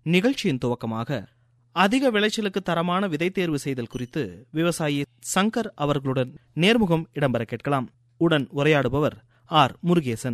நிகழ்ச்சியின் துவக்கமாக அதிக விளைச்சலுக்கு தரமான விதை தேர்வு செய்தல் குறித்து விவசாயி சங்கர் அவர்களுடன் நேர்முகம் இடம்பெற கேட்கலாம் உடன் உரையாடுபவர் ஆர் முருகேசன்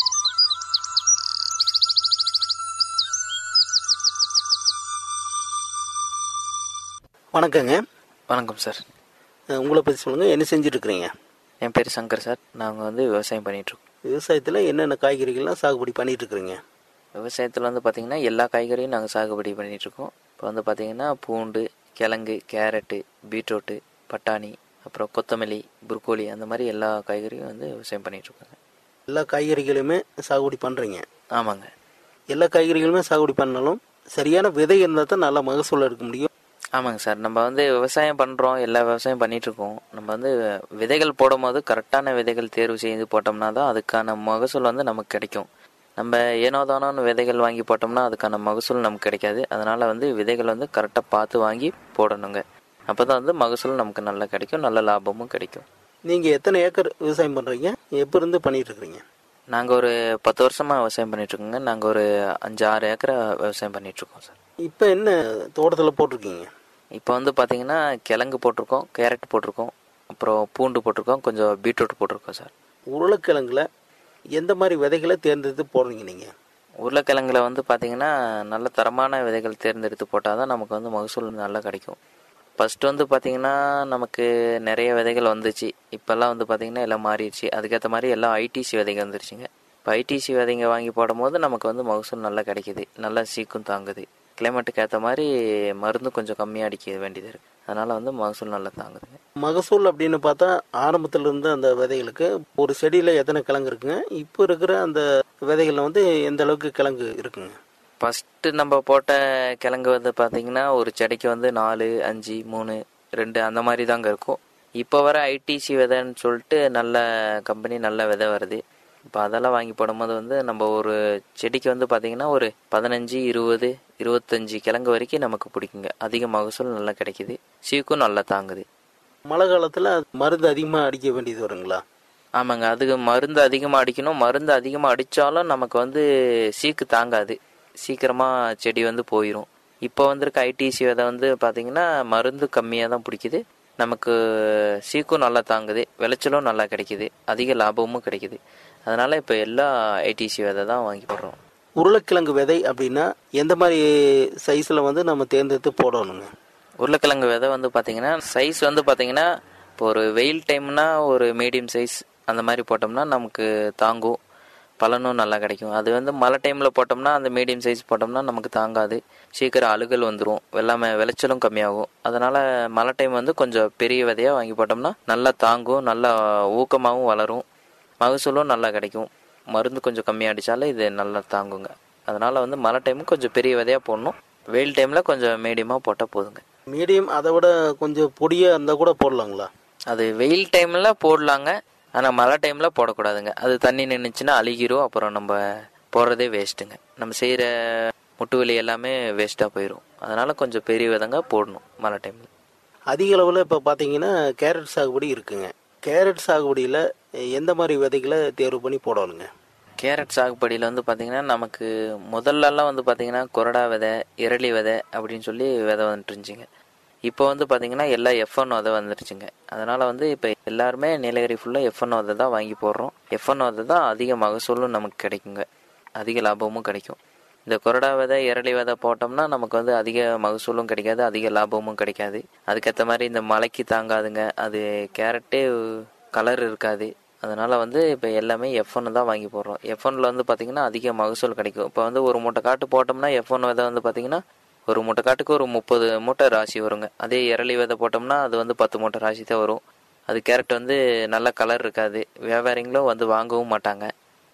வணக்கங்க வணக்கம் சார் அஹ் உங்களை பற்றி சொல்லுங்கள் என்ன செஞ்சுட்டு இருக்கிறீங்க என் பேர் சங்கர் சார் நாங்கள் வந்து விவசாயம் பண்ணிகிட்ருக்கோம் விவசாயத்தில் என்னென்ன காய்கறிகள்லாம் சாகுபடி பண்ணிட்டு இருக்கிறீங்க விவசாயத்தில் வந்து பார்த்திங்கன்னா எல்லா காய்கறியும் நாங்கள் சாகுபடி பண்ணிகிட்ருக்கோம் இப்போ வந்து பார்த்திங்கன்னா பூண்டு கிழங்கு கேரட்டு பீட்ரூட்டு பட்டாணி அப்புறம் கொத்தமல்லி புரோக்கோலி அந்த மாதிரி எல்லா காய்கறியும் வந்து விவசாயம் பண்ணிகிட்ருக்கோங்க எல்லா காய்கறிகளுமே சாகுபடி பண்ணுறீங்க ஆமாங்க எல்லா காய்கறிகளுமே சாகுபடி பண்ணாலும் சரியான விதை இருந்தால் தான் நல்ல மகசூல் எடுக்க முடியும் ஆமாங்க சார் நம்ம வந்து விவசாயம் பண்ணுறோம் எல்லா விவசாயம் பண்ணிகிட்ருக்கோம் நம்ம வந்து விதைகள் போடும்போது கரெக்டான விதைகள் தேர்வு செய்து போட்டோம்னா தான் அதுக்கான மகசூல் வந்து நமக்கு கிடைக்கும் நம்ம ஏனோ தானோன்னு விதைகள் வாங்கி போட்டோம்னா அதுக்கான மகசூல் நமக்கு கிடைக்காது அதனால் வந்து விதைகள் வந்து கரெக்டாக பார்த்து வாங்கி போடணுங்க அப்போ தான் வந்து மகசூல் நமக்கு நல்லா கிடைக்கும் நல்ல லாபமும் கிடைக்கும் நீங்கள் எத்தனை ஏக்கர் விவசாயம் பண்ணுறீங்க எப்போ இருந்து பண்ணிட்டு இருக்கிறீங்க நாங்கள் ஒரு பத்து வருஷமாக விவசாயம் பண்ணிகிட்ருக்கோங்க நாங்கள் ஒரு அஞ்சு ஆறு ஏக்கரை விவசாயம் பண்ணிகிட்ருக்கோம் சார் இப்போ என்ன தோட்டத்தில் போட்டிருக்கீங்க இப்போ வந்து பார்த்தீங்கன்னா கிழங்கு போட்டிருக்கோம் கேரட் போட்டிருக்கோம் அப்புறம் பூண்டு போட்டிருக்கோம் கொஞ்சம் பீட்ரூட் போட்டிருக்கோம் சார் உருளைக்கிழங்குல எந்த மாதிரி விதைகளை தேர்ந்தெடுத்து போடுறீங்க நீங்கள் உருளைக்கிழங்குல வந்து பார்த்தீங்கன்னா நல்ல தரமான விதைகள் தேர்ந்தெடுத்து போட்டால் தான் நமக்கு வந்து மகசூல் நல்லா கிடைக்கும் ஃபஸ்ட்டு வந்து பார்த்தீங்கன்னா நமக்கு நிறைய விதைகள் வந்துச்சு இப்போல்லாம் வந்து பார்த்தீங்கன்னா எல்லாம் மாறிடுச்சு அதுக்கேற்ற மாதிரி எல்லாம் ஐடிசி விதைகள் வந்துருச்சுங்க இப்போ ஐடிசி விதைங்க வாங்கி போடும்போது நமக்கு வந்து மகசூல் நல்லா கிடைக்குது நல்லா சீக்கும் தாங்குது கிளைமேட்டுக்கு ஏற்ற மாதிரி மருந்து கொஞ்சம் கம்மியாக அடிக்க வேண்டியது இருக்குது அதனால் வந்து மகசூல் நல்லா தாங்குதுங்க மகசூல் அப்படின்னு பார்த்தா ஆரம்பத்துல இருந்து அந்த விதைகளுக்கு ஒரு செடியில் எத்தனை கிழங்கு இருக்குங்க இப்போ இருக்கிற அந்த விதைகளில் வந்து எந்த அளவுக்கு கிழங்கு இருக்குங்க ஃபஸ்ட்டு நம்ம போட்ட கிழங்கு வந்து பார்த்தீங்கன்னா ஒரு செடிக்கு வந்து நாலு அஞ்சு மூணு ரெண்டு அந்த மாதிரி தாங்க இருக்கும் இப்போ வர ஐடிசி விதைன்னு சொல்லிட்டு நல்ல கம்பெனி நல்ல விதை வருது இப்போ அதெல்லாம் வாங்கி போடும்போது வந்து நம்ம ஒரு செடிக்கு வந்து பார்த்தீங்கன்னா ஒரு பதினஞ்சு இருபது இருபத்தஞ்சி கிழங்கு வரைக்கும் நமக்கு பிடிக்குங்க அதிக மகசூல் நல்லா கிடைக்குது சீக்கும் நல்லா தாங்குது மழை காலத்தில் மருந்து அதிகமாக அடிக்க வேண்டியது வருங்களா ஆமாங்க அதுக்கு மருந்து அதிகமாக அடிக்கணும் மருந்து அதிகமாக அடித்தாலும் நமக்கு வந்து சீக்கு தாங்காது சீக்கிரமாக செடி வந்து போயிடும் இப்போ வந்திருக்க ஐடிசி விதை வந்து பார்த்திங்கன்னா மருந்து கம்மியாக தான் பிடிக்குது நமக்கு சீக்கும் நல்லா தாங்குது விளைச்சலும் நல்லா கிடைக்குது அதிக லாபமும் கிடைக்குது அதனால் இப்போ எல்லா ஐடிசி விதை தான் வாங்கி போடுறோம் உருளைக்கிழங்கு விதை அப்படின்னா எந்த மாதிரி சைஸில் வந்து நம்ம தேர்ந்தெடுத்து போடணுங்க உருளைக்கிழங்கு விதை வந்து பார்த்தீங்கன்னா சைஸ் வந்து பார்த்தீங்கன்னா இப்போ ஒரு வெயில் டைம்னா ஒரு மீடியம் சைஸ் அந்த மாதிரி போட்டோம்னா நமக்கு தாங்கும் பலனும் நல்லா கிடைக்கும் அது வந்து மழை டைமில் போட்டோம்னா அந்த மீடியம் சைஸ் போட்டோம்னா நமக்கு தாங்காது சீக்கிரம் அழுகல் வந்துடும் வெள்ளாமை விளைச்சலும் கம்மியாகும் அதனால் மழை டைம் வந்து கொஞ்சம் பெரிய விதையாக வாங்கி போட்டோம்னா நல்லா தாங்கும் நல்லா ஊக்கமாகவும் வளரும் மகசூலும் நல்லா கிடைக்கும் மருந்து கொஞ்சம் கம்மியாக அடித்தாலும் இது நல்லா தாங்குங்க அதனால் வந்து மழை டைம் கொஞ்சம் பெரிய விதையாக போடணும் வெயில் டைமில் கொஞ்சம் மீடியமாக போட்டால் போதுங்க மீடியம் அதை விட கொஞ்சம் பொடியாக இருந்தால் கூட போடலாங்களா அது வெயில் டைமில் போடலாங்க ஆனால் மழை டைமில் போடக்கூடாதுங்க அது தண்ணி நின்றுச்சுன்னா அழுகிரும் அப்புறம் நம்ம போடுறதே வேஸ்ட்டுங்க நம்ம செய்கிற முட்டு வலி எல்லாமே வேஸ்ட்டாக போயிடும் அதனால் கொஞ்சம் பெரிய விதங்க போடணும் மழை டைமில் அதிக அளவில் இப்போ பார்த்தீங்கன்னா கேரட் சாகுபடி இருக்குங்க கேரட் சாகுபடியில் எந்த மாதிரி விதைகளை தேர்வு பண்ணி போடணுங்க கேரட் சாகுபடியில் வந்து பார்த்திங்கன்னா நமக்கு முதல்லலாம் வந்து பார்த்திங்கன்னா கொரடா விதை இரளி விதை அப்படின்னு சொல்லி விதை வந்துட்டு இருந்துச்சுங்க இப்போ வந்து பார்த்திங்கன்னா எல்லா எஃப்என் விதை வந்துருச்சுங்க அதனால் வந்து இப்போ எல்லாருமே நீலகிரி ஃபுல்லாக எஃப்என் விதை தான் வாங்கி போடுறோம் எஃப்என் விதை தான் அதிக மகசூலும் நமக்கு கிடைக்குங்க அதிக லாபமும் கிடைக்கும் இந்த கொரடா விதை இரளி விதை போட்டோம்னா நமக்கு வந்து அதிக மகசூலும் கிடைக்காது அதிக லாபமும் கிடைக்காது அதுக்கேற்ற மாதிரி இந்த மழைக்கு தாங்காதுங்க அது கேரட்டே கலர் இருக்காது அதனால் வந்து இப்போ எல்லாமே எஃப் ஒன்று தான் வாங்கி போடுறோம் எஃப் ஒன்னில் வந்து பார்த்திங்கன்னா அதிக மகசூல் கிடைக்கும் இப்போ வந்து ஒரு மூட்டை காட்டு போட்டோம்னா எஃப் ஒன் விதை வந்து பார்த்திங்கன்னா ஒரு மூட்டை காட்டுக்கு ஒரு முப்பது மூட்டை ராசி வருங்க அதே இரளி விதை போட்டோம்னா அது வந்து பத்து மூட்டை ராசி தான் வரும் அது கேரட் வந்து நல்ல கலர் இருக்காது வியாபாரிங்களும் வந்து வாங்கவும் மாட்டாங்க